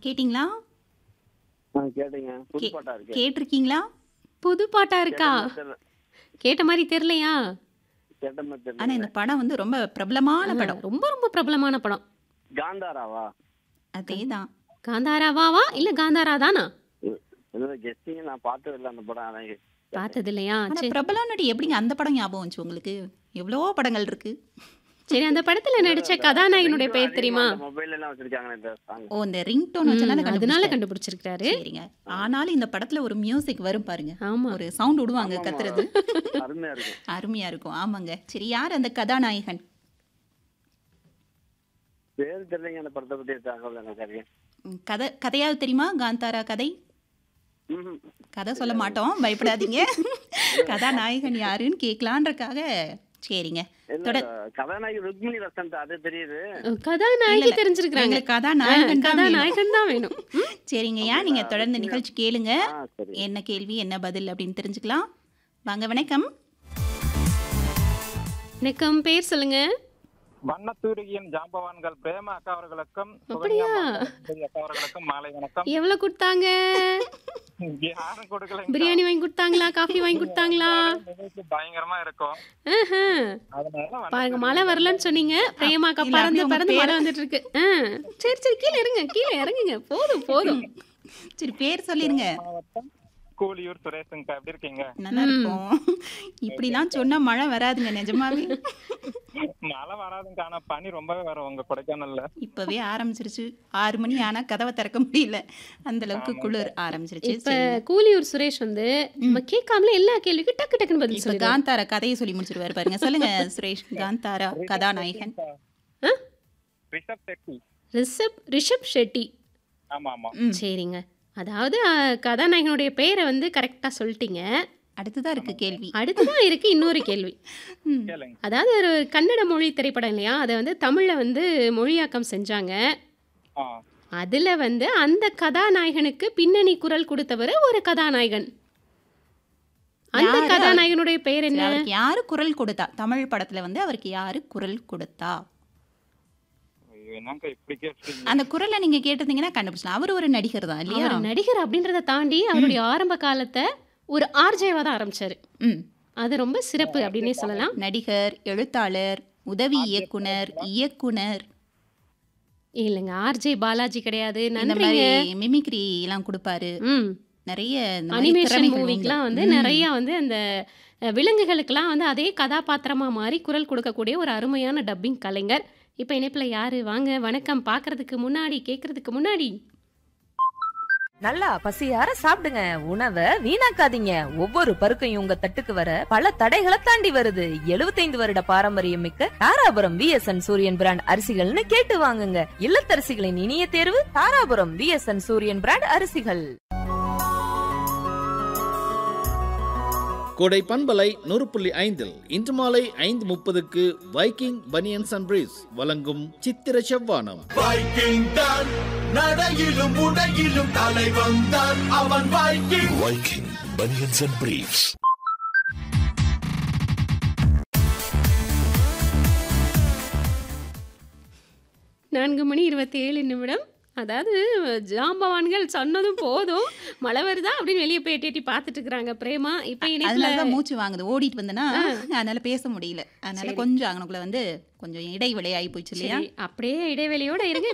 கேட்டிங்களா ஆ கேட்டீங்க புதுப்பாட்டா இருக்கு கேட்டிருக்கீங்களா புது பாட்டா இருக்கா தெரியல. கேட்ட மாதிரி தெரியலையா கேட்ட மாதிரி ஆனா தெரியல இந்த படம் வந்து ரொம்ப பிரபலமான படம் ரொம்ப ரொம்ப பிரபலமான படம் காந்தாராவா அதேதான் காந்தாராவாவா இல்ல காந்தாரா தானா ஏதோ கெஸ்டிங் நான் பார்த்தது இல்லை அந்த படம் அதான் கேட்டேன். பார்த்தது இல்லையா ஆனா சரி பிரபலம்னுட்டு எப்படிங்க அந்த படம் ஞாபகம் வந்துச்சு உங்களுக்கு எவ்வளவோ படங்கள் இருக்கு சரி அந்த படத்துல நடிச்ச கதாநாயகனுடைய ringtone பெயர் அதிகமா தெரியுமா அந்த மொபைல்ல எல்லாம் வச்சிருக்காங்க இந்த சாங் ஓ இந்த ரிங் டோன் வச்சனால ம், அதனால கண்டுபிடிச்சிட்டாரு. கண்டுபிடிச்சிருக்காரு சரிங்க ஆனாலும் இந்த படத்துல ஒரு மியூசிக் வரும் பாருங்க ஆமா ஒரு சவுண்ட் விடுவாங்க கத்துறது அருமையா இருக்கும் அருமையா இருக்கும் ஆமாங்க சரி யார் அந்த கதாநாயகன் பேர் தெரியலைங்க அந்த படத்தை பத்தி தகவல் எனக்கு அறிய ம், கதை கதையாவது தெரியுமா காந்தாரா கதை ம்ஹும். கதை சொல்ல மாட்டோம் பயப்படாதீங்க கதாநாயகன் யாருன்னு கேட்கலான்றக்காக சரிங்க இல்ல தொடர். கதாநாயகி ருக்மிணி வசந்த் அது தெரியுது கதாநாயகி இல்ல, தெரிஞ்சிருக்காங்க எங்களுக்கு கதாநாயகன் தான் வேணும். கதாநாயகன் தான் வேணும் சரிங்க ஏன் நீங்க தொடர்ந்து நிகழ்ச்சி கேளுங்க ஆ சரி என்ன கேள்வி என்ன பதில் அப்படின்னு தெரிஞ்சுக்கலாம் வாங்க வணக்கம் வணக்கம் பேர் சொல்லுங்க வண்ணத்தூரியின் ஜாம்பவான்கள் பிரேம அக்கா அவர்களுக்கும் அப்படியா? சுகன்யா அக்கா அவர்களுக்கும் மாலை வணக்கம் எவ்வளவு கொடுத்தாங்க யாரும் கொடுக்கல பிரியாணி வாங்கி கொடுத்தாங்களா காஃபி வாங்கி கொடுத்தாங்களா நிகழ்ச்சி பயங்கரமா இருக்கும் ஆஹா. அதனால பாருங்க மழை வரலன்னு சொன்னீங்க பிரேமாக்கா இல்ல, பறந்து அப்படியே உங்க பறந்து பேரை- மழை வந்துட்டு இருக்கு ஆ, சரி சரி கீழே இறங்க கீழே இறங்குங்க போதும் போதும் சரி பேர் சொல்லிருங்க மாவட்டம் கூலியூர் சுரேஷுங்கக்கா எப்படி இருக்கீங்க நல்லா இருக்கும் இப்படிலாம் சொன்னா மழை வராதுங்க நிஜமாவே மழை வராதுங்க ஆனா பனி ரொம்பவே வரும் உங்க கொடைக்கானல்ல இப்பவே ஆரம்பிச்சிருச்சு ஆறு மணி ஆனா கதவை திறக்க முடியல அந்த அளவுக்கு குளிர் ஆரம்பிச்சிருச்சு இப்ப சரிங்க. கூலியூர் சுரேஷ் வந்து நம்ம கேட்காமல எல்லா கேள்விக்கும் டக்கு டக்குன்னு பதில் இப்ப சொல்லிடுவாங்க காந்தாரா கதையை சொல்லி முடிச்சிருவாரு பாருங்க சொல்லுங்க சுரேஷ் காந்தாரா கதாநாயகன் ஆ? ரிஷப் செட்டி ரிஷப் ரிஷப் ஷெட்டி ஆமா ஆமா ம். சரிங்க அதாவது அஹ், கதாநாயகனுடைய பெயரை வந்து கரெக்டா சொல்லிட்டீங்க அடுத்ததான் இருக்கு கேள்வி அடுத்ததான் இருக்கு இன்னொரு கேள்வி ம். கேளுங்க அதாவது ஒரு கன்னட மொழி திரைப்படம் இல்லையா அதை வந்து தமிழ்ல வந்து மொழியாக்கம் செஞ்சாங்க ஆ அதுல வந்து அந்த கதாநாயகனுக்கு பின்னணி குரல் கொடுத்தவர் ஒரு கதாநாயகன் அந்த யாரு? கதாநாயகனுடைய பெயர் சரி, என்ன அவருக்கு யாரு குரல் கொடுத்தா தமிழ் படத்துல வந்து அவருக்கு யாரு குரல் கொடுத்தா ஐயோ, என்னங்க இப்படி கேட்டீங்க அந்த குரலை நீங்க கேட்டிருந்தீங்கன்னா கண்டுபிடிச்சலாம் அவர் ஒரு நடிகர் தான் இல்லையா அவர் நடிகர் அப்படின்றத தாண்டி அவருடைய ஆரம்ப காலத்தை ஒரு ஆர்ஜேவா தான் ஆரம்பிச்சாரு ம் அது ரொம்ப சிறப்பு அப்படின்னே சொல்லலாம் நடிகர் எழுத்தாளர் உதவி இயக்குனர் இயக்குனர் இல்லைங்க ஆர்ஜே பாலாஜி கிடையாது இந்த நன்றிங்க மாதிரி மிமிக்ரி எல்லாம் கொடுப்பாரு ம் நிறைய இந்த மாதிரி அனிமேஷன் திறமைகள் உண்டு. மூவிக்கெலாம் வந்து ம். நிறைய வந்து அந்த அஹ், விலங்குகளுக்கெல்லாம் வந்து அதே கதாபாத்திரமா மாறி குரல் கொடுக்கக்கூடிய ஒரு அருமையான டப்பிங் கலைஞர் இப்போ இணைப்புல யாரு வாங்க வணக்கம் பார்க்கறதுக்கு முன்னாடி கேட்கறதுக்கு முன்னாடி நல்லா பசியார சாப்பிடுங்க உணவை வீணாக்காதீங்க ஒவ்வொரு பருக்கையும் உங்க தட்டுக்கு வர பல தடைகளை தாண்டி வருது 75 வருட பாரம்பரியம் மிக்க தாராபுரம் விஎஸ்என் சூரியன் பிராண்ட் அரிசிகள்னு கேட்டு வாங்குங்க இல்லத்தரசிகளின் இனிய தேர்வு தாராபுரம் விஎஸ்என் சூரியன் பிராண்ட் அரிசிகள் கோடை பண்பலை நூறு புள்ளி ஐந்தில் இன்று மாலை ஐந்து முப்பதுக்கு வைக்கிங் பனியன்ஸ் அண்ட் பிரீஸ் வழங்கும் சித்திர செவ்வானம் வைக்கிங் தான் நடையிலும் உடையிலும் தலைவன் தான் அவன் Viking Viking banians and briefs நான்கு மணி இருபத்தி ஏழு நிமிடம் அதாவது ஜாம்பவான்கள் சொன்னதும் போதும் மழை வருதா அப்படின்னு வெளியே போய் எட்டி எட்டி பார்த்துட்டு இருக்கிறாங்க பிரேமா இப்போ இணைப்புல அதனாலதான் மூச்சு வாங்குது ஓடிட்டு வந்தேன்னா அதனால பேச முடியல அதனால சரி. கொஞ்சம் அங்கனுக்குள்ள வந்து கொஞ்சம் இடைவெளி ஆகி போச்சு இல்லையா சரி, அப்படியே இடைவெளியோட இருங்க